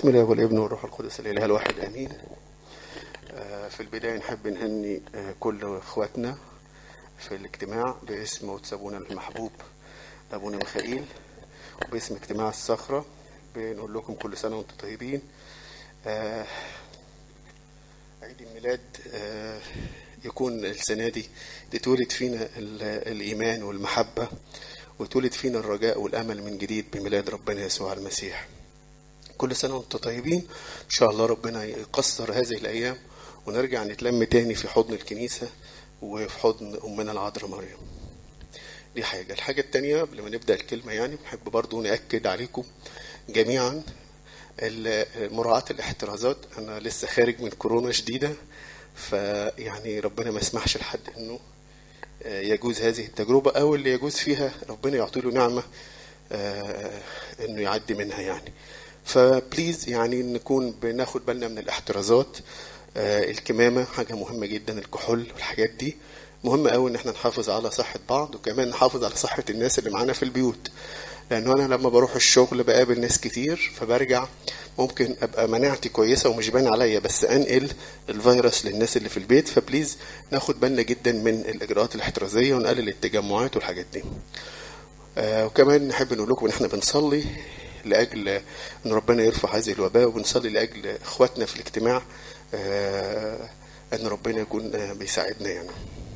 بسم الله والابن والروح القدس الاله الواحد امين آه، في البدايه نحب نهني آه، كل اخواتنا في الاجتماع باسم وتسابونا المحبوب ابونا ميخائيل وباسم اجتماع الصخره بنقول لكم كل سنه وانتم طيبين آه، عيد الميلاد آه، يكون السنه دي تتولد فينا ال- الايمان والمحبه وتولد فينا الرجاء والامل من جديد بميلاد ربنا يسوع المسيح كل سنة وانتم طيبين إن شاء الله ربنا يقصر هذه الأيام ونرجع نتلم تاني في حضن الكنيسة وفي حضن أمنا العذراء مريم دي حاجة الحاجة التانية قبل ما نبدأ الكلمة يعني بحب برضو نأكد عليكم جميعا ال- مراعاة الاحترازات أنا لسه خارج من كورونا شديدة فيعني ربنا ما يسمحش لحد إنه آه، يجوز هذه التجربة أو اللي يجوز فيها ربنا يعطي له نعمة آه، إنه يعدي منها يعني فبليز يعني نكون بناخد بالنا من الاحترازات آه، الكمامة حاجة مهمة جدا الكحول والحاجات دي مهم قوي ان احنا نحافظ على صحة بعض وكمان نحافظ على صحة الناس اللي معانا في البيوت لانه انا لما بروح الشغل بقابل ناس كتير فبرجع ممكن ابقى مناعتي كويسة ومش باين عليا بس انقل الفيروس للناس اللي في البيت فبليز ناخد بالنا جدا من الاجراءات الاحترازية ونقلل التجمعات والحاجات دي آه، وكمان نحب نقول لكم ان احنا بنصلي لاجل ان ربنا يرفع هذه الوباء وبنصلي لاجل اخواتنا في الاجتماع آه، ان ربنا يكون آه، بيساعدنا يعني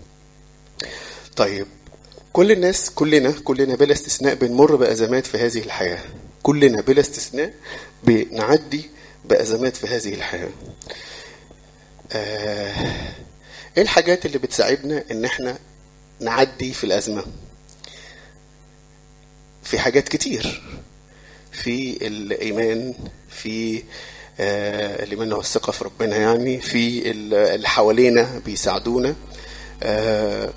طيب كل الناس كلنا كلنا بلا استثناء بنمر بازمات في هذه الحياه كلنا بلا استثناء بنعدي بازمات في هذه الحياه آه، ايه الحاجات اللي بتساعدنا ان احنا نعدي في الازمه في حاجات كتير في الإيمان في آه، الإيمان والثقة في ربنا يعني في ال- اللي حوالينا بيساعدونا آه،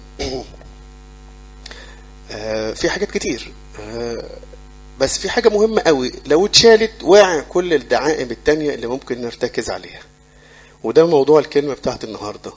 آه، في حاجات كتير آه، بس في حاجة مهمة قوي لو اتشالت واقع كل الدعائم التانية اللي ممكن نرتكز عليها وده موضوع الكلمة بتاعت النهارده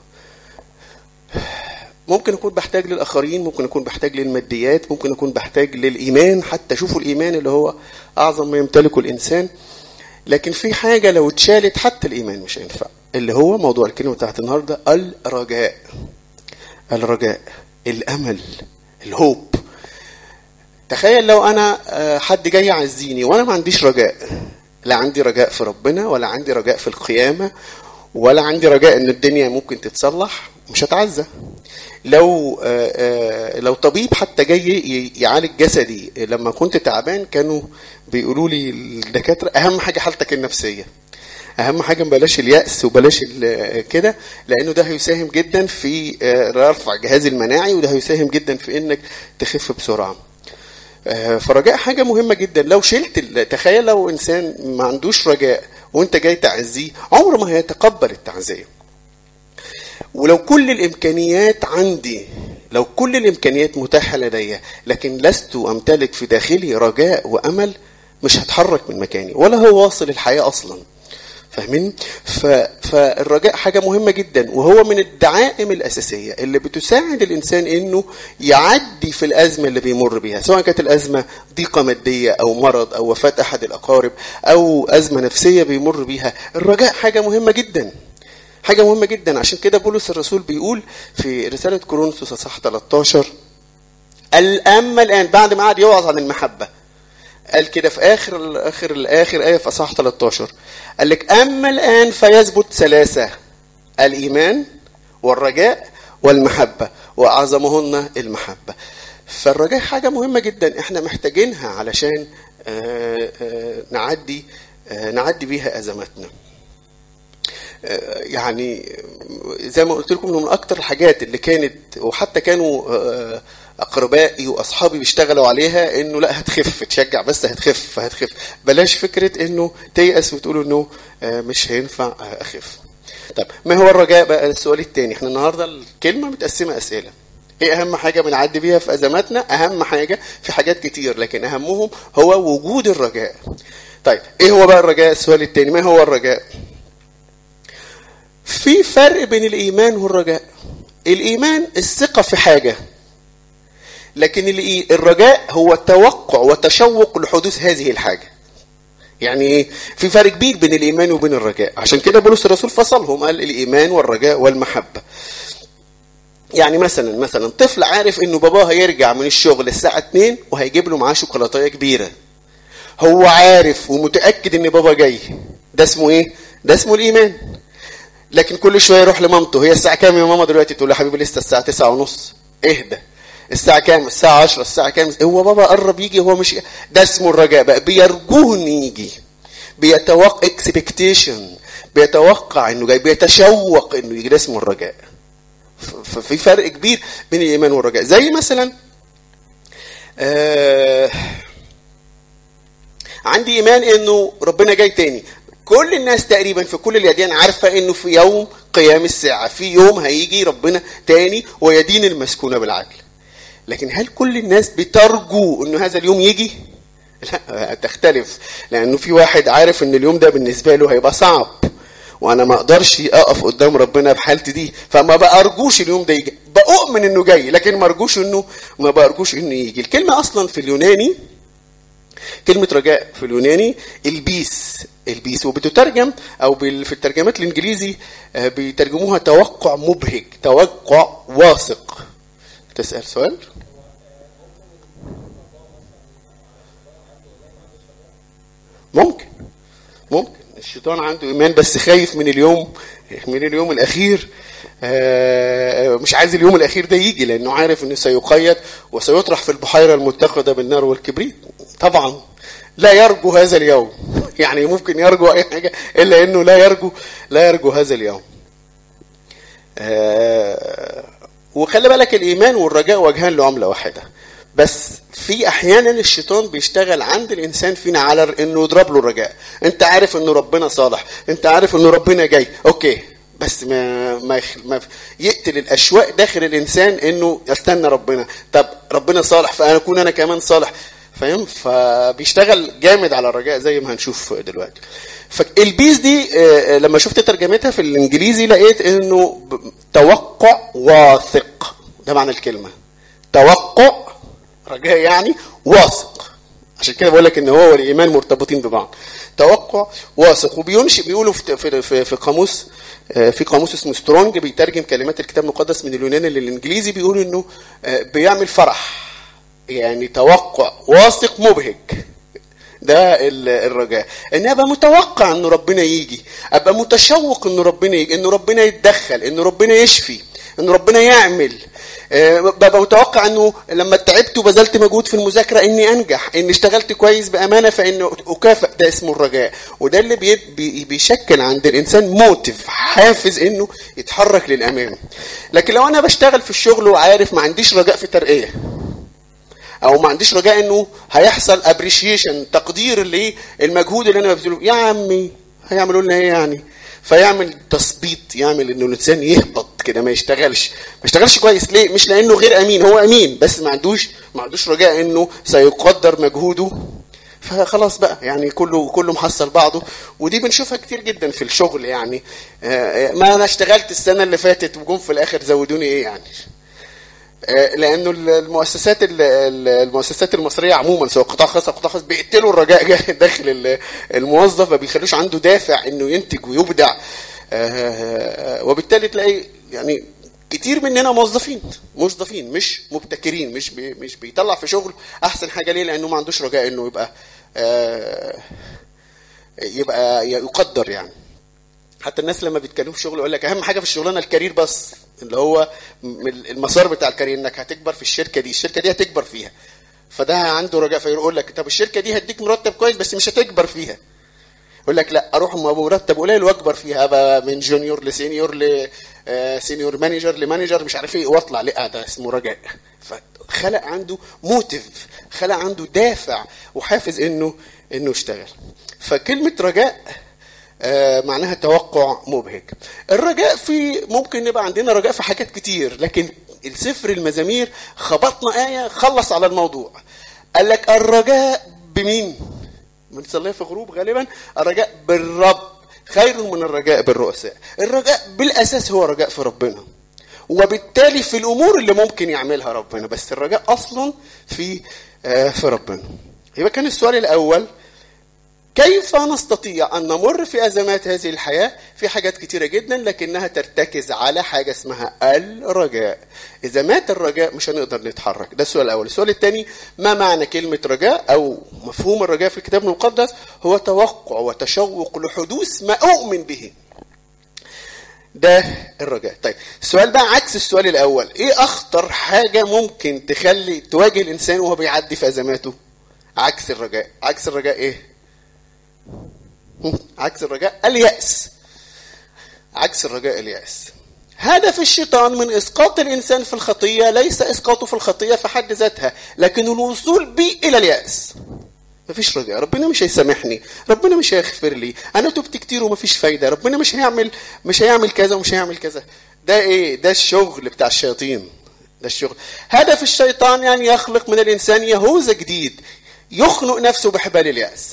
ممكن اكون بحتاج للاخرين ممكن اكون بحتاج للماديات ممكن اكون بحتاج للايمان حتى شوفوا الايمان اللي هو اعظم ما يمتلكه الانسان لكن في حاجه لو اتشالت حتى الايمان مش هينفع اللي هو موضوع الكلمه بتاعت النهارده الرجاء الرجاء الامل الهوب تخيل لو انا آه، حد جاي يعزيني وانا ما عنديش رجاء لا عندي رجاء في ربنا ولا عندي رجاء في القيامه ولا عندي رجاء ان الدنيا ممكن تتصلح مش هتعزى لو آه، آه، لو طبيب حتى جاي ي- يعالج جسدي لما كنت تعبان كانوا بيقولوا لي الدكاتره اهم حاجه حالتك النفسيه اهم حاجه بلاش الياس وبلاش ال- كده لانه ده هيساهم جدا في آه، رفع الجهاز المناعي وده هيساهم جدا في انك تخف بسرعه آه، فرجاء حاجة مهمة جدا لو شلت ال- تخيل لو إنسان ما عندوش رجاء وأنت جاي تعزيه عمره ما هيتقبل التعزية ولو كل الإمكانيات عندي لو كل الإمكانيات متاحة لدي لكن لست أمتلك في داخلي رجاء وأمل مش هتحرك من مكاني ولا هو واصل الحياة أصلا فاهمين؟ ف... فالرجاء حاجة مهمة جدا وهو من الدعائم الأساسية اللي بتساعد الإنسان إنه يعدي في الأزمة اللي بيمر بيها سواء كانت الأزمة ضيقة مادية أو مرض أو وفاة أحد الأقارب أو أزمة نفسية بيمر بيها الرجاء حاجة مهمة جدا حاجة مهمة جدا عشان كده بولس الرسول بيقول في رسالة كورنثوس اصحاح 13 الأما الآن بعد ما قعد يوعظ عن المحبة قال كده في آخر آخر الآخر آية في أصحاح 13 قال لك أما الآن فيثبت ثلاثة الإيمان والرجاء والمحبة وأعظمهن المحبة فالرجاء حاجة مهمة جدا احنا محتاجينها علشان آه، آه، نعدي آه، نعدي بيها أزماتنا يعني زي ما قلت لكم من اكتر الحاجات اللي كانت وحتى كانوا آه، اقربائي واصحابي بيشتغلوا عليها انه لا هتخف تشجع بس هتخف هتخف بلاش فكره انه تيأس وتقولوا انه آه، مش هينفع آه، اخف طب ما هو الرجاء بقى السؤال الثاني احنا النهارده الكلمه متقسمه اسئله ايه اهم حاجه بنعدي بيها في ازماتنا اهم حاجه في حاجات كتير لكن اهمهم هو وجود الرجاء طيب ايه هو بقى الرجاء السؤال الثاني ما هو الرجاء في فرق بين الايمان والرجاء الايمان الثقه في حاجه لكن الإي- الرجاء هو توقع وتشوق لحدوث هذه الحاجه يعني ايه في فرق كبير بين الايمان وبين الرجاء عشان كده بولس الرسول فصلهم قال الايمان والرجاء والمحبه يعني مثلا مثلا طفل عارف انه باباه هيرجع من الشغل الساعه 2 وهيجيب له معاه شوكولاته كبيره هو عارف ومتاكد ان بابا جاي ده اسمه ايه ده اسمه الايمان لكن كل شويه يروح لمامته هي الساعه كام يا ماما دلوقتي تقول له حبيبي لسه الساعه 9 ونص اهدى الساعة كام؟ الساعة 10 الساعة كام؟ هو بابا قرب يجي هو مش ده اسمه الرجاء بقى بيرجوه انه يجي بيتوقع اكسبكتيشن بيتوقع انه جاي بيتشوق انه يجي ده اسمه الرجاء ففي فرق كبير بين الايمان والرجاء زي مثلا آه عندي ايمان انه ربنا جاي تاني كل الناس تقريبا في كل الاديان عارفه انه في يوم قيام الساعه في يوم هيجي ربنا تاني ويدين المسكونه بالعدل لكن هل كل الناس بترجو انه هذا اليوم يجي لا تختلف لانه في واحد عارف ان اليوم ده بالنسبه له هيبقى صعب وانا ما اقدرش اقف قدام ربنا بحالتي دي فما بارجوش اليوم ده يجي بأؤمن انه جاي لكن ما ارجوش انه ما بارجوش انه يجي الكلمه اصلا في اليوناني كلمة رجاء في اليوناني البيس البيس وبتترجم او في الترجمات الانجليزي بيترجموها توقع مبهج توقع واثق تسأل سؤال ممكن ممكن الشيطان عنده ايمان بس خايف من اليوم من اليوم الاخير مش عايز اليوم الاخير ده يجي لانه عارف انه سيقيد وسيطرح في البحيره المتقده بالنار والكبريت طبعا لا يرجو هذا اليوم يعني ممكن يرجو اي حاجه الا انه لا يرجو لا يرجو هذا اليوم وخلي بالك الايمان والرجاء وجهان لعمله واحده بس في احيانا الشيطان بيشتغل عند الانسان فينا على انه يضرب له الرجاء انت عارف انه ربنا صالح انت عارف انه ربنا جاي اوكي بس ما ما, ما يقتل الاشواق داخل الانسان انه يستنى ربنا طب ربنا صالح فانا اكون انا كمان صالح فاهم فبيشتغل جامد على الرجاء زي ما هنشوف دلوقتي فالبيس دي لما شفت ترجمتها في الانجليزي لقيت انه توقع واثق ده معنى الكلمه توقع رجاء يعني واثق عشان كده بقول لك ان هو والايمان مرتبطين ببعض توقع واثق وبينشئ بيقولوا في في في, في قاموس في قاموس اسمه سترونج بيترجم كلمات الكتاب المقدس من اليوناني للانجليزي بيقول انه بيعمل فرح يعني توقع واثق مبهج ده الرجاء ان ابقى متوقع ان ربنا يجي ابقى متشوق ان ربنا يجي ان ربنا يتدخل ان ربنا يشفي ان ربنا يعمل ببقى متوقع انه لما تعبت وبذلت مجهود في المذاكره اني انجح ان اشتغلت كويس بامانه فان اكافئ ده اسمه الرجاء وده اللي بي بي بيشكل عند الانسان موتيف حافز انه يتحرك للامام لكن لو انا بشتغل في الشغل وعارف ما عنديش رجاء في ترقيه او ما عنديش رجاء انه هيحصل ابريشيشن تقدير للمجهود اللي انا ببذله يا عمي هيعملوا لنا ايه يعني فيعمل تثبيط يعمل انه الانسان يهبط كده ما يشتغلش ما يشتغلش كويس ليه مش لانه غير امين هو امين بس ما عندوش ما عندوش رجاء انه سيقدر مجهوده فخلاص بقى يعني كله كله محصل بعضه ودي بنشوفها كتير جدا في الشغل يعني ما انا اشتغلت السنه اللي فاتت وجم في الاخر زودوني ايه يعني لانه المؤسسات المؤسسات المصريه عموما سواء قطاع خاص او قطاع خاص بيقتلوا الرجاء داخل الموظف ما بيخلوش عنده دافع انه ينتج ويبدع وبالتالي تلاقي يعني كتير مننا موظفين موظفين مش مبتكرين مش بي مش بيطلع في شغل احسن حاجه ليه لانه ما عندوش رجاء انه يبقى يبقى يقدر يعني حتى الناس لما بيتكلموا في شغل يقول لك اهم حاجه في الشغلانه الكارير بس اللي هو المسار بتاع الكارير انك هتكبر في الشركه دي الشركه دي هتكبر فيها فده عنده رجاء فيقول لك طب الشركه دي هديك مرتب كويس بس مش هتكبر فيها يقول لك لا اروح مرتب قليل واكبر فيها ابقى من جونيور لسينيور لسينيور مانجر لمانجر مش عارف ايه واطلع لا ده اسمه رجاء فخلق عنده موتيف خلق عنده دافع وحافز انه انه يشتغل فكلمه رجاء آه معناها توقع مبهج الرجاء في ممكن نبقى عندنا رجاء في حاجات كتير لكن السفر المزامير خبطنا آية خلص على الموضوع قال لك الرجاء بمين بنصليها في غروب غالبا الرجاء بالرب خير من الرجاء بالرؤساء الرجاء بالأساس هو رجاء في ربنا وبالتالي في الأمور اللي ممكن يعملها ربنا بس الرجاء أصلا في آه في ربنا يبقى كان السؤال الأول كيف نستطيع أن نمر في أزمات هذه الحياة في حاجات كتيرة جدا لكنها ترتكز على حاجة اسمها الرجاء إذا مات الرجاء مش هنقدر نتحرك ده السؤال الأول السؤال الثاني ما معنى كلمة رجاء أو مفهوم الرجاء في الكتاب المقدس هو توقع وتشوق لحدوث ما أؤمن به ده الرجاء طيب السؤال بقى عكس السؤال الأول إيه أخطر حاجة ممكن تخلي تواجه الإنسان وهو بيعدي في أزماته عكس الرجاء عكس الرجاء إيه عكس الرجاء اليأس عكس الرجاء اليأس هدف الشيطان من اسقاط الانسان في الخطيه ليس اسقاطه في الخطيه في حد ذاتها لكن الوصول بي الى الياس مفيش رجاء ربنا مش هيسامحني ربنا مش هيغفر لي انا تبت كتير ومفيش فايده ربنا مش هيعمل مش هيعمل كذا ومش هيعمل كذا ده ايه ده الشغل بتاع الشياطين ده الشغل هدف الشيطان يعني يخلق من الانسان يهوذا جديد يخنق نفسه بحبال الياس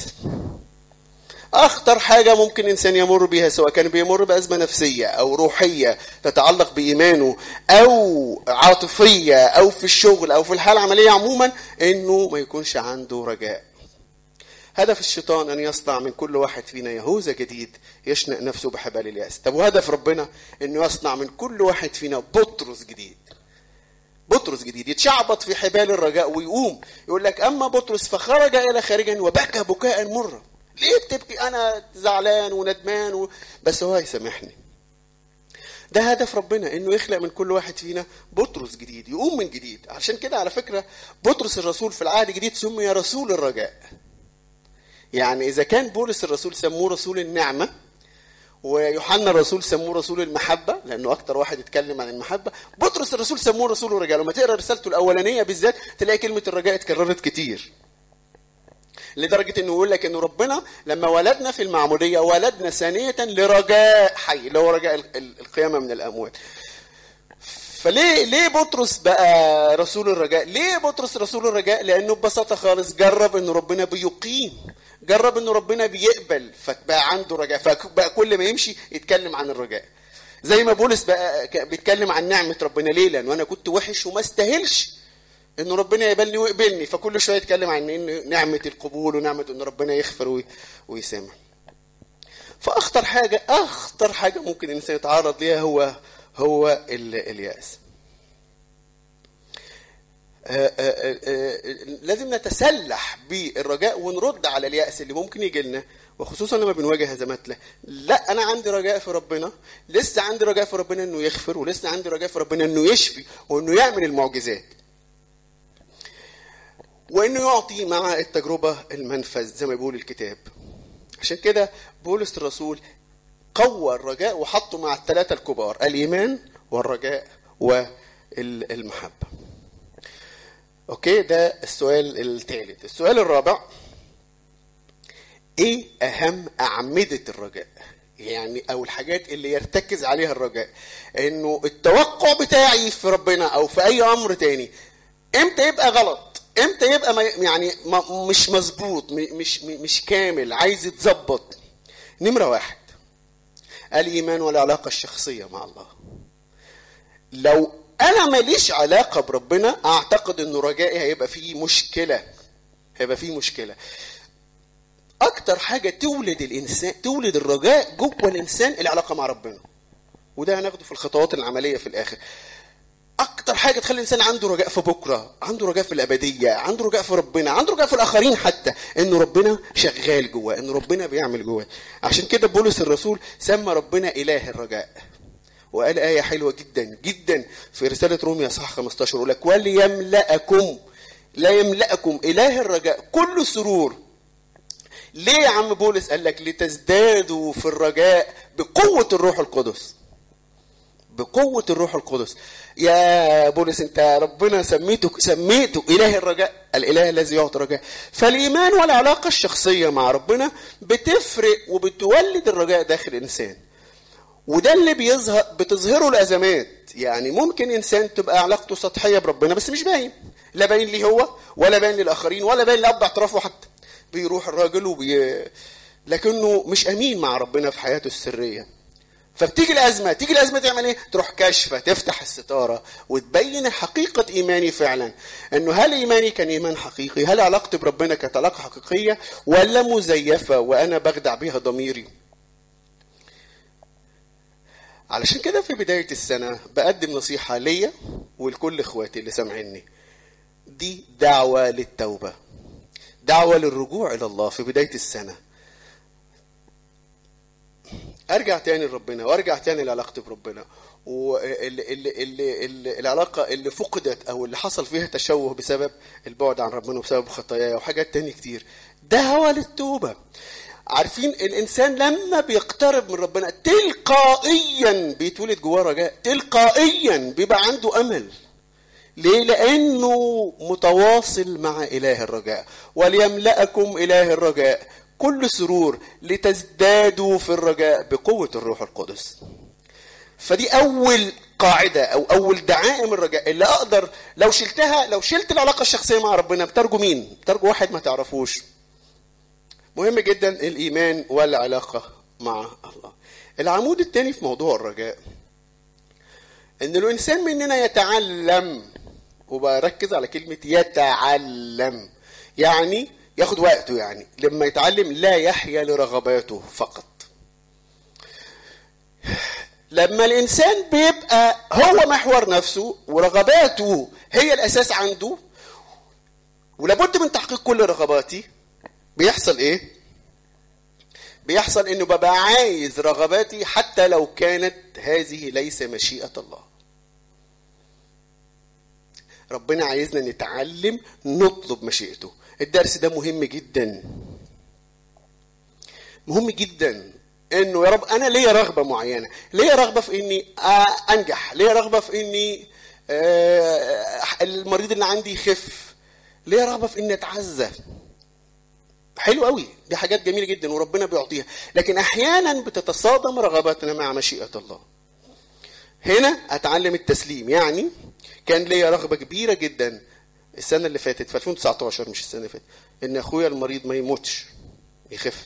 اخطر حاجه ممكن انسان يمر بها سواء كان بيمر بازمه نفسيه او روحيه تتعلق بايمانه او عاطفيه او في الشغل او في الحاله العمليه عموما انه ما يكونش عنده رجاء هدف الشيطان ان يصنع من كل واحد فينا يهوذا جديد يشنق نفسه بحبال الياس طب وهدف ربنا انه يصنع من كل واحد فينا بطرس جديد بطرس جديد يتشعبط في حبال الرجاء ويقوم يقول لك اما بطرس فخرج الى خارجا وبكى بكاء مرا ليه بتبكي انا زعلان وندمان و... بس هو هيسامحني ده هدف ربنا انه يخلق من كل واحد فينا بطرس جديد يقوم من جديد عشان كده على فكره بطرس الرسول في العهد الجديد سمي رسول الرجاء يعني اذا كان بولس الرسول سموه رسول النعمه ويوحنا الرسول سموه رسول المحبة لأنه أكتر واحد يتكلم عن المحبة بطرس الرسول سموه رسول الرجاء لما تقرأ رسالته الأولانية بالذات تلاقي كلمة الرجاء اتكررت كتير لدرجة انه يقول لك انه ربنا لما ولدنا في المعمودية ولدنا ثانية لرجاء حي اللي هو رجاء القيامة من الأموات فليه ليه بطرس بقى رسول الرجاء؟ ليه بطرس رسول الرجاء؟ لأنه ببساطة خالص جرب إن ربنا بيقيم، جرب إن ربنا بيقبل فبقى عنده رجاء، فبقى كل ما يمشي يتكلم عن الرجاء. زي ما بولس بقى بيتكلم عن نعمة ربنا ليه؟ لأنه أنا كنت وحش وما استاهلش إن ربنا يقبلني ويقبلني، فكل شوية يتكلم عن إن نعمة القبول ونعمة إن ربنا يغفر ويسامح. فأخطر حاجة أخطر حاجة ممكن الإنسان يتعرض ليها هو هو اليأس آآ آآ آآ لازم نتسلح بالرجاء ونرد على اليأس اللي ممكن يجي لنا وخصوصا لما بنواجه هزمات له لا انا عندي رجاء في ربنا لسه عندي رجاء في ربنا انه يغفر ولسه عندي رجاء في ربنا انه يشفي وانه يعمل المعجزات وانه يعطي مع التجربه المنفذ زي ما بيقول الكتاب عشان كده بولس الرسول قوى الرجاء وحطه مع الثلاثة الكبار الإيمان والرجاء والمحبة أوكي ده السؤال الثالث السؤال الرابع إيه أهم أعمدة الرجاء يعني أو الحاجات اللي يرتكز عليها الرجاء إنه التوقع بتاعي في ربنا أو في أي أمر تاني إمتى يبقى غلط إمتى يبقى يعني مش مظبوط مش مش كامل عايز يتظبط نمرة واحد الايمان والعلاقه الشخصيه مع الله لو انا ماليش علاقه بربنا اعتقد انه رجائي هيبقى فيه مشكله هيبقى فيه مشكله اكتر حاجه تولد الانسان تولد الرجاء جوه الانسان العلاقه مع ربنا وده هناخده في الخطوات العمليه في الاخر اكتر حاجه تخلي الانسان عنده رجاء في بكره عنده رجاء في الابديه عنده رجاء في ربنا عنده رجاء في الاخرين حتى انه ربنا شغال جواه انه ربنا بيعمل جواه عشان كده بولس الرسول سمى ربنا اله الرجاء وقال آية حلوة جدا جدا في رسالة روميا صح 15 يقول لك وليملأكم لا يملأكم إله الرجاء كل سرور ليه يا عم بولس قال لك لتزدادوا في الرجاء بقوة الروح القدس بقوة الروح القدس يا بولس انت ربنا سميته سميته اله الرجاء الاله الذي يعطي رجاء فالايمان والعلاقه الشخصيه مع ربنا بتفرق وبتولد الرجاء داخل الانسان وده اللي بيظهر بتظهره الازمات يعني ممكن انسان تبقى علاقته سطحيه بربنا بس مش باين لا باين ليه هو ولا باين للاخرين ولا باين لاب اعترافه حتى بيروح الراجل وبي لكنه مش امين مع ربنا في حياته السريه فبتيجي الازمه تيجي الازمه تعمل ايه تروح كاشفه تفتح الستاره وتبين حقيقه ايماني فعلا انه هل ايماني كان ايمان حقيقي هل علاقتي بربنا كانت علاقه حقيقيه ولا مزيفه وانا بخدع بيها ضميري علشان كده في بدايه السنه بقدم نصيحه ليا ولكل اخواتي اللي سامعيني دي دعوه للتوبه دعوه للرجوع الى الله في بدايه السنه ارجع تاني لربنا وارجع تاني لعلاقتي بربنا والعلاقة اللي فقدت أو اللي حصل فيها تشوه بسبب البعد عن ربنا وبسبب خطاياي وحاجات تاني كتير دعوة للتوبة عارفين الإنسان لما بيقترب من ربنا تلقائيا بيتولد جواه رجاء تلقائيا بيبقى عنده أمل ليه؟ لأنه متواصل مع إله الرجاء وليملأكم إله الرجاء كل سرور لتزدادوا في الرجاء بقوة الروح القدس فدي أول قاعدة أو أول دعائم الرجاء اللي أقدر لو شلتها لو شلت العلاقة الشخصية مع ربنا بترجو مين؟ بترجو واحد ما تعرفوش مهم جدا الإيمان والعلاقة مع الله العمود الثاني في موضوع الرجاء ان الانسان مننا يتعلم وبركز على كلمه يتعلم يعني ياخد وقته يعني لما يتعلم لا يحيا لرغباته فقط لما الانسان بيبقى هو محور نفسه ورغباته هي الاساس عنده ولابد من تحقيق كل رغباتي بيحصل ايه بيحصل انه ببقى عايز رغباتي حتى لو كانت هذه ليس مشيئه الله ربنا عايزنا نتعلم نطلب مشيئته الدرس ده مهم جدا مهم جدا انه يا رب انا ليا رغبه معينه ليا رغبه في اني انجح ليا رغبه في اني المريض اللي عندي يخف ليا رغبه في اني اتعزى حلو قوي دي حاجات جميله جدا وربنا بيعطيها لكن احيانا بتتصادم رغباتنا مع مشيئه الله هنا اتعلم التسليم يعني كان ليا رغبه كبيره جدا السنه اللي فاتت في 2019 مش السنه اللي فاتت ان اخويا المريض ما يموتش يخف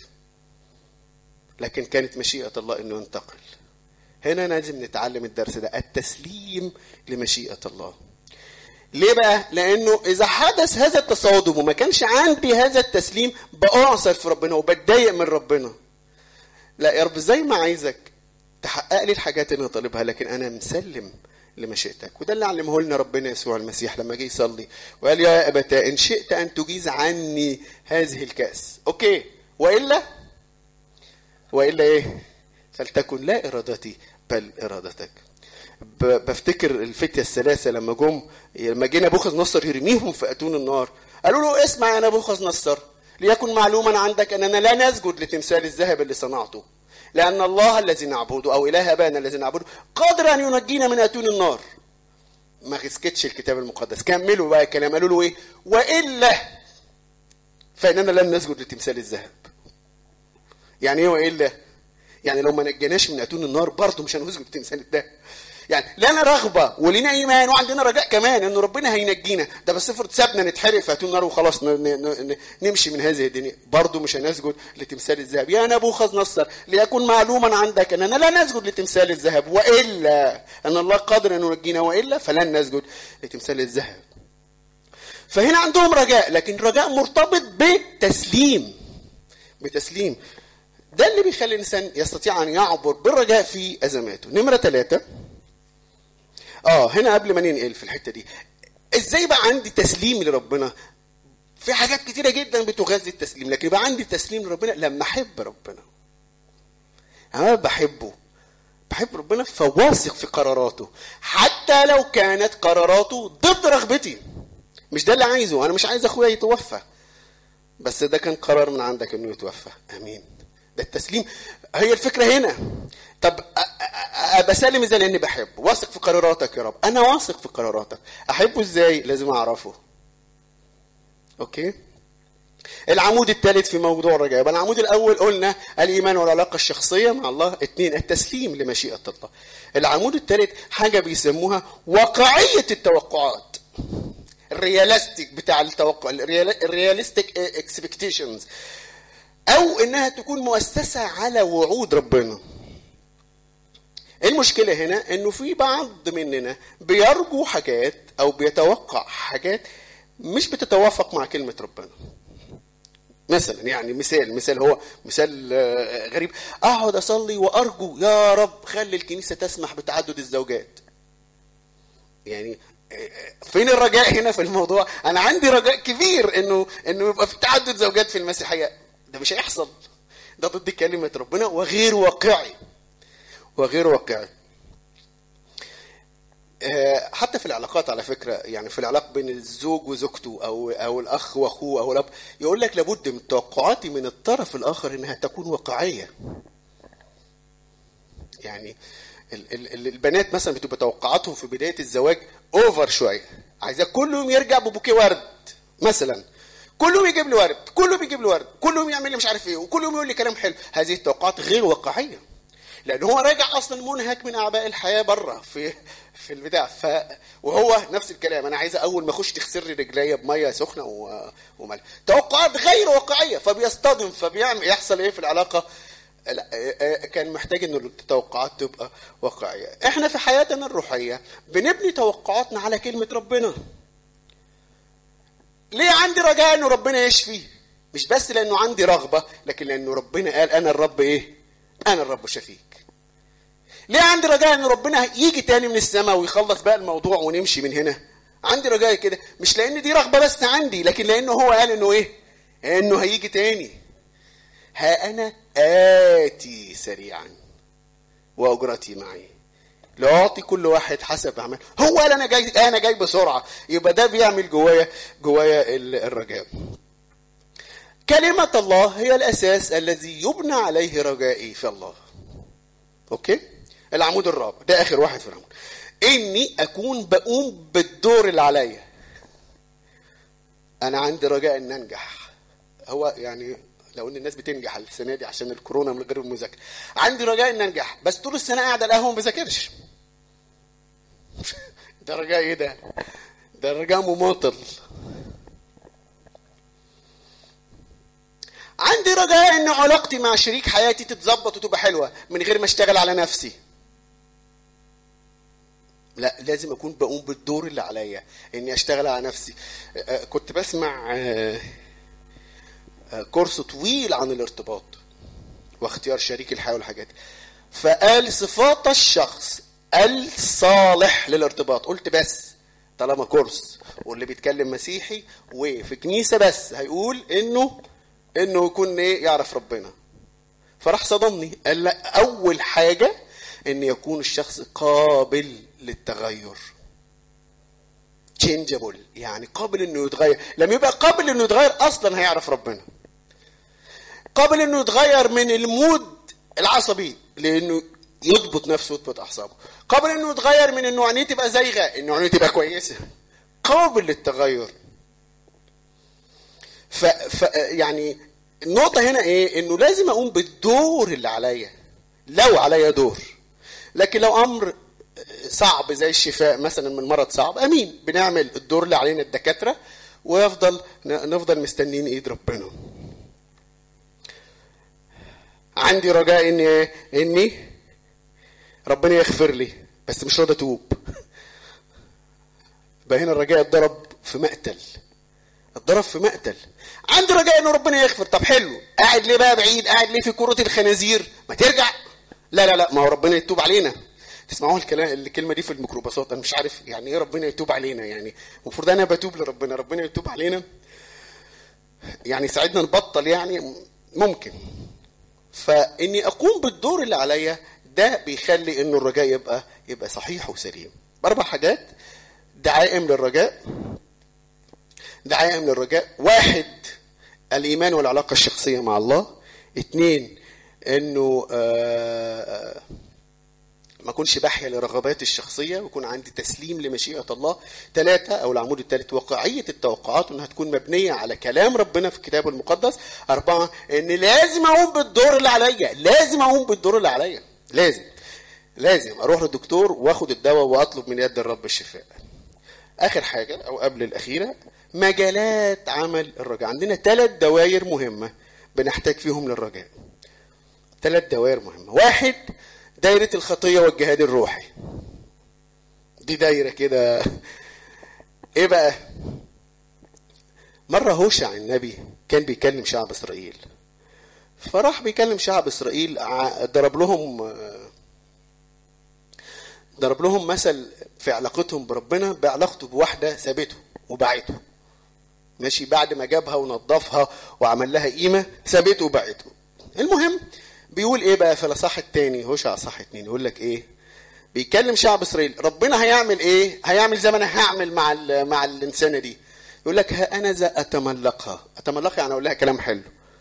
لكن كانت مشيئه الله انه ينتقل هنا لازم نتعلم الدرس ده التسليم لمشيئه الله ليه بقى؟ لأنه إذا حدث هذا التصادم وما كانش عندي هذا التسليم بأعصر في ربنا وبتضايق من ربنا. لا يا رب زي ما عايزك تحقق لي الحاجات اللي أنا طالبها لكن أنا مسلم لمشيئتك وده اللي علمه لنا ربنا يسوع المسيح لما جه يصلي وقال يا أبتا إن شئت أن تجيز عني هذه الكأس أوكي وإلا وإلا إيه فلتكن لا إرادتي بل إرادتك بفتكر الفتية الثلاثة لما جم لما جينا بوخذ نصر يرميهم في أتون النار قالوا له اسمع يا نبوخذ نصر ليكن معلوما عندك أننا لا نسجد لتمثال الذهب اللي صنعته لأن الله الذي نعبده أو إله أبانا الذي نعبده قادر أن ينجينا من أتون النار ما سكتش الكتاب المقدس كملوا بقى الكلام قالوا له إيه وإلا فإننا لن نسجد لتمثال الذهب يعني إيه وإلا يعني لو ما نجيناش من أتون النار برضه مش هنسجد لتمثال الذهب يعني لنا رغبه ولنا ايمان وعندنا رجاء كمان ان ربنا هينجينا ده بس افرض سابنا نتحرق في اتون النار وخلاص نمشي من هذه الدنيا برضه مش هنسجد لتمثال الذهب يا نبوخذ نصر ليكن معلوما عندك اننا لا نسجد لتمثال الذهب والا ان الله قادر ان ينجينا والا فلن نسجد لتمثال الذهب فهنا عندهم رجاء لكن رجاء مرتبط بتسليم بتسليم ده اللي بيخلي الانسان يستطيع ان يعبر بالرجاء في ازماته نمره ثلاثه اه هنا قبل ما ننقل في الحته دي ازاي بقى عندي تسليم لربنا في حاجات كتيره جدا بتغذي التسليم لكن يبقى عندي تسليم لربنا لما احب ربنا انا بحبه بحب ربنا فواثق في قراراته حتى لو كانت قراراته ضد رغبتي مش ده اللي عايزه انا مش عايز اخويا يتوفى بس ده كان قرار من عندك انه يتوفى امين ده التسليم هي الفكره هنا طب بسلم ازاي لاني بحب واثق في قراراتك يا رب انا واثق في قراراتك احبه ازاي لازم اعرفه اوكي العمود الثالث في موضوع الرجاء يبقى العمود الاول قلنا الايمان والعلاقه الشخصيه مع الله اثنين التسليم لمشيئه الله العمود الثالث حاجه بيسموها واقعيه التوقعات الريالستيك بتاع التوقع الريالستيك اكسبكتيشنز او انها تكون مؤسسه على وعود ربنا المشكلة هنا انه في بعض مننا بيرجو حاجات او بيتوقع حاجات مش بتتوافق مع كلمة ربنا مثلا يعني مثال مثال هو مثال آه، غريب اقعد اصلي وارجو يا رب خلي الكنيسة تسمح بتعدد الزوجات يعني آه، فين الرجاء هنا في الموضوع انا عندي رجاء كبير انه انه يبقى في تعدد زوجات في المسيحيه ده مش هيحصل ده ضد كلمه ربنا وغير واقعي وغير واقعي آه، حتى في العلاقات على فكره يعني في العلاقه بين الزوج وزوجته او او الاخ واخوه او الاب يقول لك لابد من توقعاتي من الطرف الاخر انها تكون واقعيه يعني ال- ال- ال- البنات مثلا بتبقى توقعاتهم في بدايه الزواج اوفر شويه عايزاه كل يوم يرجع ببوكيه ورد مثلا كل يوم يجيب لي ورد كل يوم يجيب لي ورد كل يوم يعمل لي مش عارف ايه وكل يوم يقول لي كلام حلو هذه التوقعات غير واقعيه لان هو راجع اصلا منهك من اعباء الحياه بره في في البتاع ف وهو نفس الكلام انا عايزه اول ما اخش تغسل لي رجليا بميه سخنه و... وملح توقعات غير واقعيه فبيصطدم فبيعمل يحصل ايه في العلاقه لا آه، آه، كان محتاج ان التوقعات تبقى واقعيه احنا في حياتنا الروحيه بنبني توقعاتنا على كلمه ربنا ليه عندي رجاء انه ربنا يشفي مش بس لانه عندي رغبه لكن لانه ربنا قال انا الرب ايه انا الرب شفيك ليه عندي رجاء ان ربنا يجي تاني من السماء ويخلص بقى الموضوع ونمشي من هنا عندي رجاء كده مش لان دي رغبه بس عندي لكن لانه هو قال انه ايه انه هيجي تاني ها انا اتي سريعا واجرتي معي لاعطي كل واحد حسب اعمال هو قال انا جاي انا جاي بسرعه يبقى ده بيعمل جوايا جوايا ال- الرجاء كلمة الله هي الأساس الذي يبنى عليه رجائي في الله. أوكي؟ العمود الرابع ده آخر واحد في العمود. إني أكون بقوم بالدور اللي عليا. أنا عندي رجاء إن أنجح. هو يعني لو ان الناس بتنجح السنه دي عشان الكورونا من غير المذاكره عندي رجاء ان انجح بس طول السنه قاعد على القهوه ما بذاكرش ده رجاء ايه ده ده رجاء مماطل عندي رجاء ان علاقتي مع شريك حياتي تتظبط وتبقى حلوه من غير ما اشتغل على نفسي لا لازم اكون بقوم بالدور اللي عليا اني اشتغل على نفسي آه، كنت بسمع آه، آه، كورس طويل عن الارتباط واختيار شريك الحياه والحاجات دي. فقال صفات الشخص الصالح للارتباط قلت بس طالما كورس واللي بيتكلم مسيحي وفي كنيسه بس هيقول انه انه يكون ايه يعرف ربنا فراح صدمني قال لا اول حاجه ان يكون الشخص قابل للتغير changeable يعني قابل انه يتغير لما يبقى قابل انه يتغير اصلا هيعرف ربنا قابل انه يتغير من المود العصبي لانه يضبط نفسه ويضبط اعصابه قابل انه يتغير من انه عينيه تبقى زايغه انه عينيه تبقى كويسه قابل للتغير ف, ف يعني النقطه هنا ايه انه لازم اقوم بالدور اللي عليا لو عليا دور لكن لو امر صعب زي الشفاء مثلا من مرض صعب امين بنعمل الدور اللي علينا الدكاتره ويفضل نفضل مستنيين ايد ربنا عندي رجاء اني اني ربنا يغفر لي بس مش راضي اتوب يبقى هنا الرجاء اتضرب في مقتل اتضرب في مقتل عندي رجاء ان ربنا يغفر طب حلو قاعد ليه بقى بعيد قاعد ليه في كرة الخنازير ما ترجع لا لا لا ما هو ربنا يتوب علينا تسمعوا الكلام الكلمه دي في الميكروباصات انا مش عارف يعني ايه ربنا يتوب علينا يعني المفروض انا بتوب لربنا ربنا يتوب علينا يعني ساعدنا نبطل يعني ممكن فاني اقوم بالدور اللي عليا ده بيخلي انه الرجاء يبقى يبقى صحيح وسليم اربع حاجات دعائم للرجاء دعائم للرجاء واحد الايمان والعلاقه الشخصيه مع الله اثنين انه آه ما اكونش بحيا لرغباتي الشخصيه ويكون عندي تسليم لمشيئه الله ثلاثه او العمود الثالث واقعيه التوقعات انها تكون مبنيه على كلام ربنا في الكتاب المقدس اربعه ان لازم اقوم بالدور اللي عليا لازم اقوم بالدور اللي عليا لازم لازم اروح للدكتور واخد الدواء واطلب من يد الرب الشفاء اخر حاجه او قبل الاخيره مجالات عمل الرجاء عندنا ثلاث دوائر مهمه بنحتاج فيهم للرجاء ثلاث دوائر مهمه واحد دايرة الخطية والجهاد الروحي دي دايرة كده ايه بقى مرة هوشع النبي كان بيكلم شعب اسرائيل فراح بيكلم شعب اسرائيل ضرب لهم ضرب لهم مثل في علاقتهم بربنا بعلاقته بواحدة سابته وبعته ماشي بعد ما جابها ونظفها وعمل لها قيمة سابته وبعته المهم بيقول ايه بقى في الاصح التاني هوشع صح اتنين يقول لك ايه بيكلم شعب اسرائيل ربنا هيعمل ايه هيعمل زي ما انا هعمل مع مع الانسانه دي يقول لك ها انا ذا اتملقها اتملقها يعني اقول لها كلام حلو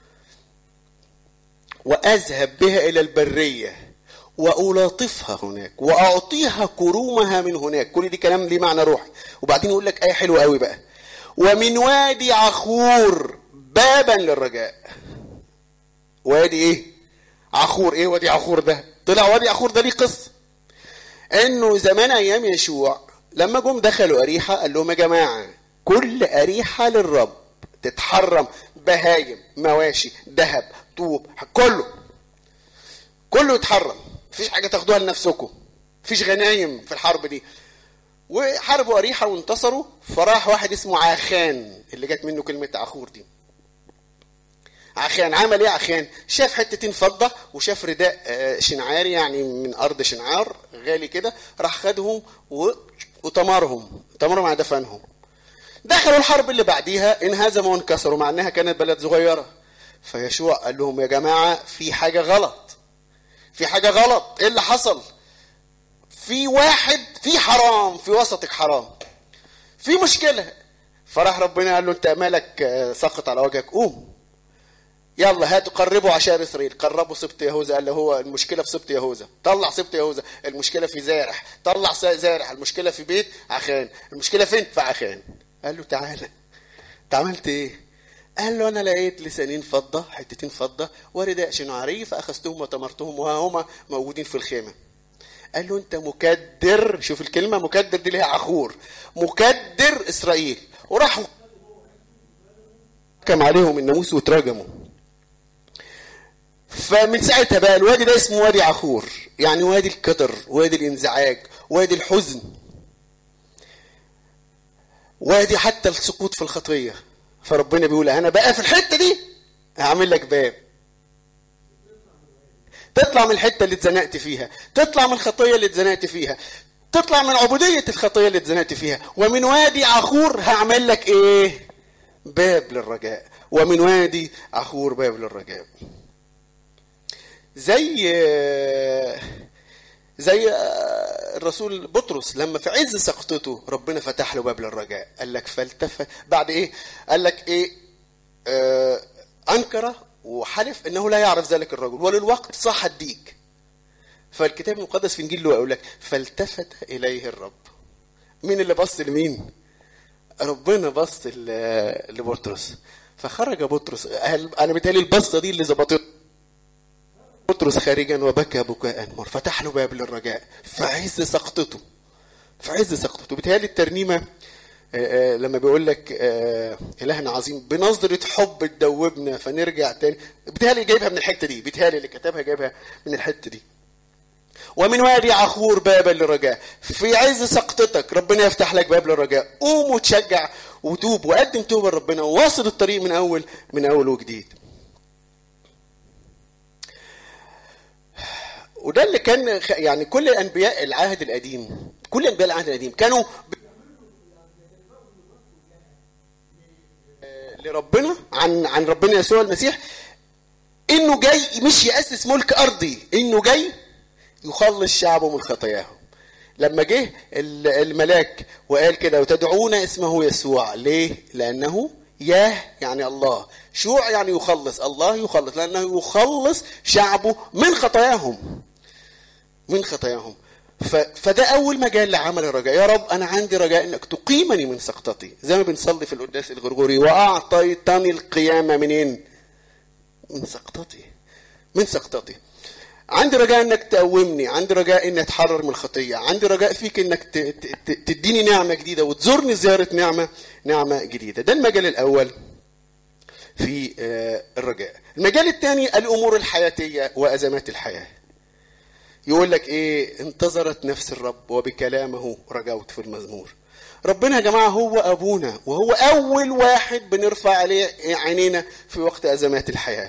واذهب بها الى البريه والاطفها هناك واعطيها كرومها من هناك كل دي كلام ليه معنى روحي وبعدين يقول لك ايه حلوه قوي بقى ومن وادي عخور بابا للرجاء وادي ايه عخور ايه وادي عخور ده طلع وادي عخور ده ليه قصه انه زمان ايام يشوع لما جم دخلوا اريحه قال لهم يا جماعه كل اريحه للرب تتحرم بهايم مواشي ذهب طوب كله كله يتحرم مفيش حاجه تاخدوها لنفسكم مفيش غنايم في الحرب دي وحاربوا اريحه وانتصروا فراح واحد اسمه عاخان اللي جت منه كلمه عخور دي عخان عمل ايه عخان شاف حتتين فضه وشاف رداء شنعاري يعني من ارض شنعار غالي كده راح خدهم وطمرهم طمرهم على دفنهم دخلوا الحرب اللي بعديها انهزموا وانكسروا مع انها كانت بلد صغيره فيشوع قال لهم يا جماعه في حاجه غلط في حاجه غلط ايه اللي حصل في واحد في حرام في وسطك حرام في مشكله فراح ربنا قال له انت مالك سقط على وجهك قوم يلا هاتوا قربوا عشان اسرائيل قربوا سبط يهوذا قال له هو المشكله في سبط يهوذا طلع سبط يهوذا المشكله في زارح طلع زارح المشكله في بيت عخان المشكله فين في عخان قال له تعالى انت عملت ايه قال له انا لقيت لسانين فضه حتتين فضه ورداء شنعاري فاخذتهم وتمرتهم وهما موجودين في الخيمه قال له انت مكدر شوف الكلمه مكدر دي ليها عخور مكدر اسرائيل وراحوا حكم عليهم الناموس وتراجموا فمن ساعتها بقى الوادي ده اسمه وادي عخور يعني وادي الكدر وادي الانزعاج وادي الحزن وادي حتى السقوط في الخطيه فربنا بيقول انا بقى في الحته دي هعمل لك باب تطلع من الحته اللي اتزنقت فيها تطلع من الخطيه اللي اتزنقت فيها تطلع من عبوديه الخطيه اللي اتزنقت فيها ومن وادي عخور هعمل لك ايه باب للرجاء ومن وادي عخور باب للرجاء زي زي الرسول بطرس لما في عز سقطته ربنا فتح له باب للرجاء قال لك فالتفت بعد ايه قال لك ايه آه انكر وحلف انه لا يعرف ذلك الرجل وللوقت صاح الديك فالكتاب المقدس في انجيل لوقا يقول لك فالتفت اليه الرب مين اللي بص لمين ربنا بص لبطرس فخرج بطرس انا بيتهيألي البصه دي اللي ظبطته بطرس خارجا وبكى بكاء مر فتح له باب للرجاء في عز سقطته في عز سقطته بيتهيألي الترنيمه آآ آآ لما بيقول لك إلهنا عظيم بنظرة حب تدوبنا فنرجع تاني بيتهيألي جايبها من الحتة دي بيتهيألي اللي كتبها جايبها من الحتة دي ومن وادي عخور بابا للرجاء في عز سقطتك ربنا يفتح لك باب للرجاء قوم وتشجع وتوب وقدم توبه لربنا وواصل الطريق من اول من اول وجديد وده اللي كان يعني كل انبياء العهد القديم كل انبياء العهد القديم كانوا لربنا عن عن ربنا يسوع المسيح انه جاي مش ياسس ملك ارضي انه جاي يخلص شعبه من خطاياهم لما جه الملاك وقال كده وتدعون اسمه يسوع ليه لانه ياه يعني الله شوع يعني يخلص الله يخلص لانه يخلص شعبه من خطاياهم من خطاياهم فده اول مجال لعمل الرجاء يا رب انا عندي رجاء انك تقيمني من سقطتي زي ما بنصلي في القداس الغرغوري واعطيتني القيامه منين من سقطتي من سقطتي عندي رجاء انك تقومني عندي رجاء اني اتحرر من الخطيه عندي رجاء فيك انك تديني نعمه جديده وتزورني زياره نعمه نعمه جديده ده المجال الاول في الرجاء المجال الثاني الامور الحياتيه وازمات الحياه يقول لك ايه انتظرت نفس الرب وبكلامه رجوت في المزمور ربنا يا جماعة هو أبونا وهو أول واحد بنرفع عليه عينينا في وقت أزمات الحياة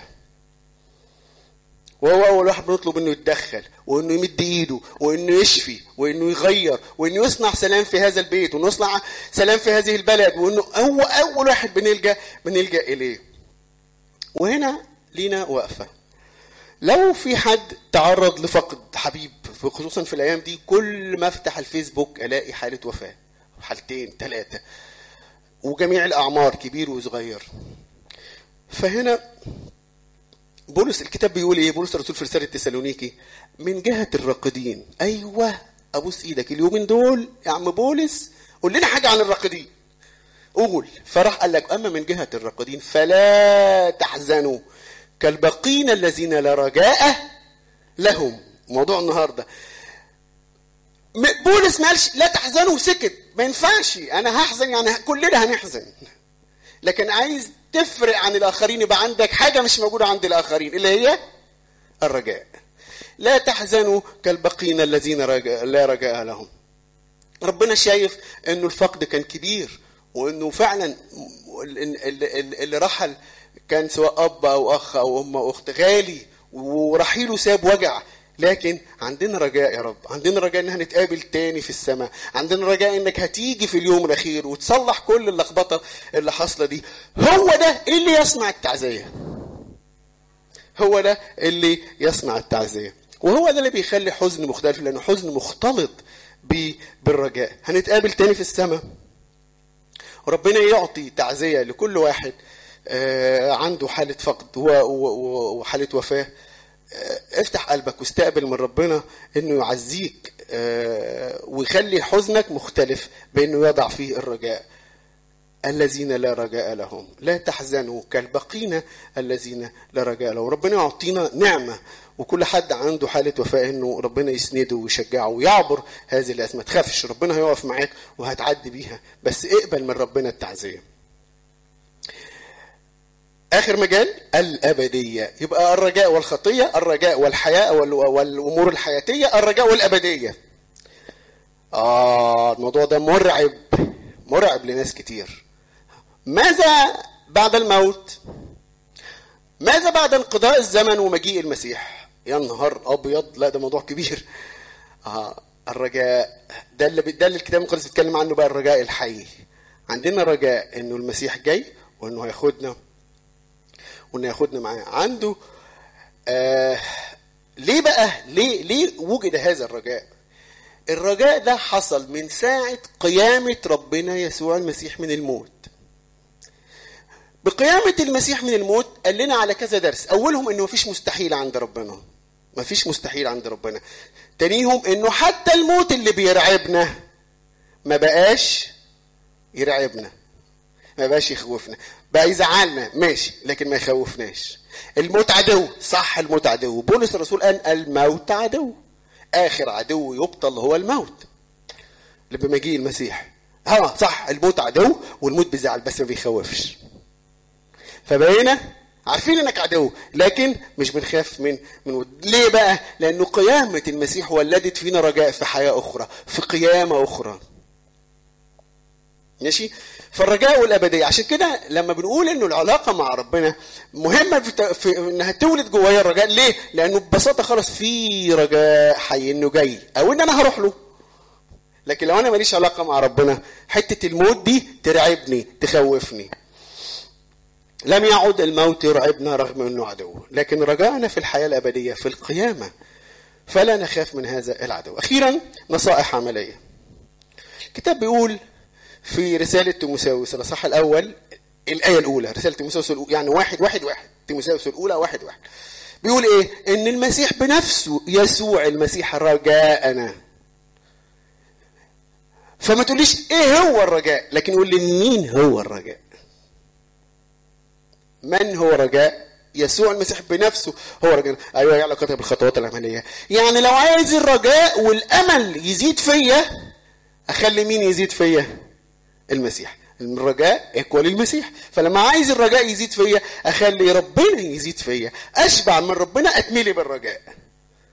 وهو أول واحد بنطلب إنه يتدخل وإنه يمد إيده وإنه يشفي وإنه يغير وإنه يصنع سلام في هذا البيت وإنه يصنع سلام في هذه البلد وإنه هو أول واحد بنلجأ بنلجأ إليه وهنا لينا وقفة لو في حد تعرض لفقد حبيب خصوصا في الأيام دي كل ما أفتح الفيسبوك ألاقي حالة وفاة حالتين ثلاثة وجميع الأعمار كبير وصغير فهنا بولس الكتاب بيقول ايه بولس الرسول في رساله تسالونيكي من جهه الراقدين ايوه ابوس ايدك اليومين دول يا عم بولس قول لنا حاجه عن الراقدين قول فراح قال لك اما من جهه الراقدين فلا تحزنوا كالبقين الذين لا رجاء لهم موضوع النهارده بولس ما قالش لا تحزنوا وسكت ما ينفعش انا هحزن يعني كلنا هنحزن لكن عايز تفرق عن الاخرين يبقى عندك حاجه مش موجوده عند الاخرين اللي هي الرجاء لا تحزنوا كالبقين الذين رجاء لا رجاء لهم ربنا شايف انه الفقد كان كبير وانه فعلا اللي رحل كان سواء اب او اخ او ام او اخت غالي ورحيله ساب وجع لكن عندنا رجاء يا رب عندنا رجاء ان هنتقابل تاني في السماء عندنا رجاء انك هتيجي في اليوم الاخير وتصلح كل اللخبطه اللي حاصله دي هو ده اللي يصنع التعزيه هو ده اللي يصنع التعزيه وهو ده اللي بيخلي حزن مختلف لانه حزن مختلط بالرجاء هنتقابل تاني في السماء وربنا يعطي تعزيه لكل واحد عنده حاله فقد وحاله وفاه افتح قلبك واستقبل من ربنا انه يعزيك ويخلي حزنك مختلف بانه يضع فيه الرجاء الذين لا رجاء لهم لا تحزنوا كالبقين الذين لا رجاء لهم ربنا يعطينا نعمه وكل حد عنده حاله وفاء انه ربنا يسنده ويشجعه ويعبر هذه الازمه ما تخافش ربنا هيقف معاك وهتعدي بيها بس اقبل من ربنا التعزيه اخر مجال الابديه يبقى الرجاء والخطيه الرجاء والحياه والامور الحياتيه الرجاء والابديه اه الموضوع ده مرعب مرعب لناس كتير ماذا بعد الموت ماذا بعد انقضاء الزمن ومجيء المسيح يا نهار ابيض لا ده موضوع كبير آه الرجاء ده اللي ده اللي الكتاب المقدس بيتكلم عنه بقى الرجاء الحي عندنا رجاء انه المسيح جاي وانه هياخدنا وانه ياخدنا معاه عنده آه ليه بقى ليه ليه وجد هذا الرجاء الرجاء ده حصل من ساعة قيامة ربنا يسوع المسيح من الموت بقيامة المسيح من الموت قال لنا على كذا درس أولهم إنه مفيش مستحيل عند ربنا مفيش مستحيل عند ربنا تانيهم إنه حتى الموت اللي بيرعبنا ما بقاش يرعبنا ما بقاش يخوفنا بقى يزعلنا ماشي لكن ما يخوفناش الموت عدو صح الموت عدو بولس الرسول قال الموت عدو اخر عدو يبطل هو الموت بمجيء المسيح اه صح الموت عدو والموت بيزعل بس ما بيخوفش فبقينا عارفين انك عدو لكن مش بنخاف من من ليه بقى لانه قيامه المسيح ولدت فينا رجاء في حياه اخرى في قيامه اخرى ماشي فالرجاء والابديه عشان كده لما بنقول انه العلاقه مع ربنا مهمه في, في انها تولد جوايا الرجاء ليه لانه ببساطه خلاص في رجاء حي انه جاي او ان انا هروح له لكن لو انا ماليش علاقه مع ربنا حته الموت دي ترعبني تخوفني لم يعد الموت يرعبنا رغم انه عدو لكن رجاءنا في الحياه الابديه في القيامه فلا نخاف من هذا العدو اخيرا نصائح عمليه الكتاب بيقول في رسالة تيموساوس الأصحاح الأول الآية الأولى رسالة تيموساوس الأولى يعني واحد واحد واحد تيموساوس الأولى واحد واحد بيقول إيه؟ إن المسيح بنفسه يسوع المسيح رجاءنا فما تقوليش إيه هو الرجاء لكن قول لي مين هو الرجاء من هو رجاء يسوع المسيح بنفسه هو رجاء ايوه يعني كتب الخطوات العمليه يعني لو عايز الرجاء والامل يزيد فيا اخلي مين يزيد فيا المسيح الرجاء ايكوال المسيح فلما عايز الرجاء يزيد فيا اخلي ربنا يزيد فيا اشبع من ربنا اتملي بالرجاء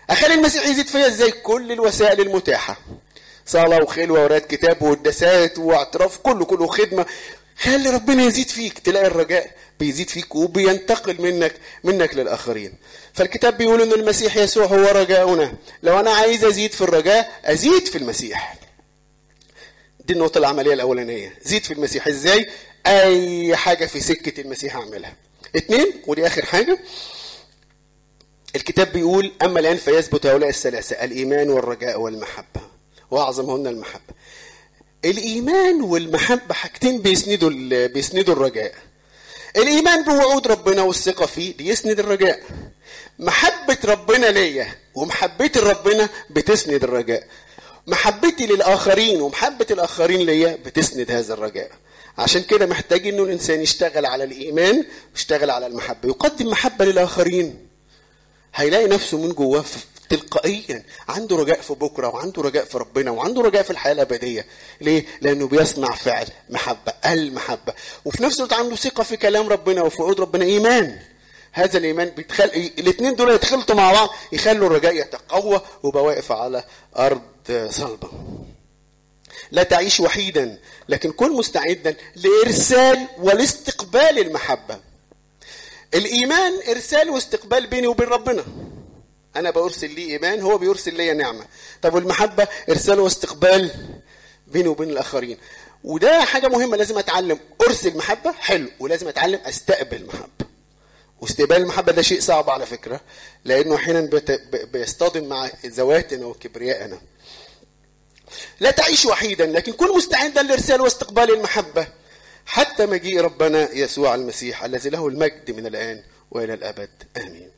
اخلي المسيح يزيد فيا ازاي كل الوسائل المتاحه صلاه وخلوه وقراءه كتاب وقداسات واعتراف كله كله خدمه خلي ربنا يزيد فيك تلاقي الرجاء بيزيد فيك وبينتقل منك منك للاخرين فالكتاب بيقول ان المسيح يسوع هو رجاؤنا لو انا عايز ازيد في الرجاء ازيد في المسيح دي النقطة العملية الأولانية زيد في المسيح ازاي أي حاجة في سكة المسيح أعملها اتنين ودي آخر حاجة الكتاب بيقول أما الآن فيثبت هؤلاء الثلاثة الإيمان والرجاء والمحبة وأعظمهن المحبة الإيمان والمحبة حاجتين بيسندوا بيسندوا الرجاء الإيمان بوعود ربنا والثقة فيه بيسند الرجاء محبة ربنا ليا ومحبتي لربنا بتسند الرجاء محبتي للآخرين ومحبة الآخرين ليا بتسند هذا الرجاء عشان كده محتاج انه الانسان يشتغل على الايمان ويشتغل على المحبه يقدم محبه للاخرين هيلاقي نفسه من جواه تلقائيا عنده رجاء في بكره وعنده رجاء في ربنا وعنده رجاء في الحياه الابديه ليه لانه بيصنع فعل محبه المحبه وفي نفس الوقت عنده ثقه في كلام ربنا وفي وعود ربنا ايمان هذا الايمان بيتخل... الاثنين دول يتخلطوا مع بعض يخلوا الرجاء يتقوى ويبقى واقف على ارض صلبه لا تعيش وحيدا لكن كن مستعدا لارسال ولاستقبال المحبه الايمان ارسال واستقبال بيني وبين ربنا انا برسل ليه ايمان هو بيرسل لي نعمه طب والمحبه ارسال واستقبال بيني وبين الاخرين وده حاجه مهمه لازم اتعلم ارسل محبه حلو ولازم اتعلم استقبل محبه واستقبال المحبه ده شيء صعب على فكره لانه احيانا بيصطدم مع ذواتنا وكبريائنا لا تعيش وحيدا لكن كن مستعدا لارسال واستقبال المحبه حتى مجيء ربنا يسوع المسيح الذي له المجد من الان والى الابد امين